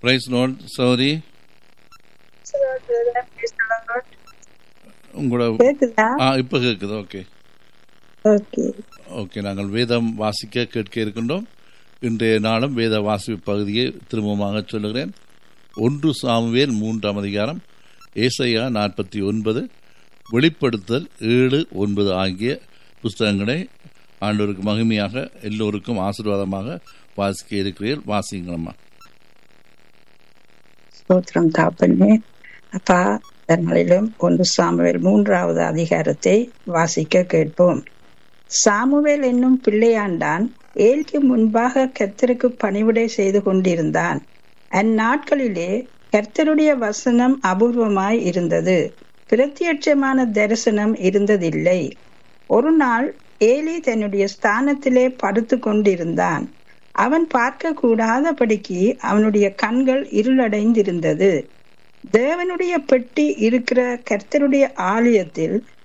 price note சௌரி உங்களோட கேக்குதா ஆ இப்போ கேட்குது ஓகே ஓகே ஓகே நாங்கள் வேதம் வாசிக்க கேட்க இருக்கின்றோம் இன்றைய நாளும் வேத வாசிப்பு பகுதியை திரும்பமாக சொல்லுகிறேன் ஒன்று சாமுவேல் மூன்றாம் அதிகாரம் ஏசையா நாற்பத்தி ஒன்பது வெளிப்படுத்தல் ஏழு ஒன்பது ஆகிய புஸ்தகங்களை ஆண்டவருக்கு மகிமையாக எல்லோருக்கும் ஆசீர்வாதமாக வாசிக்க இருக்கிறீர்கள் வாசிங்களம்மா ஸ்தோத்திரம் தாப்பண்ணே அப்பா தங்களிலும் ஒன்று சாமுவேல் மூன்றாவது அதிகாரத்தை வாசிக்க கேட்போம் சாமுவேல் என்னும் பிள்ளையாண்டான் ஏழ்க்கு முன்பாக கர்த்தருக்கு பணிவிடை செய்து கொண்டிருந்தான் அந்நாட்களிலே கர்த்தருடைய வசனம் அபூர்வமாய் இருந்தது பிரத்யட்சமான தரிசனம் இருந்ததில்லை ஒரு நாள் ஏலி தன்னுடைய ஸ்தானத்திலே படுத்து கொண்டிருந்தான் அவன் பார்க்க கூடாதபடிக்கு அவனுடைய கண்கள் இருளடைந்திருந்தது தேவனுடைய பெட்டி இருக்கிற கர்த்தருடைய ஆலயத்தில்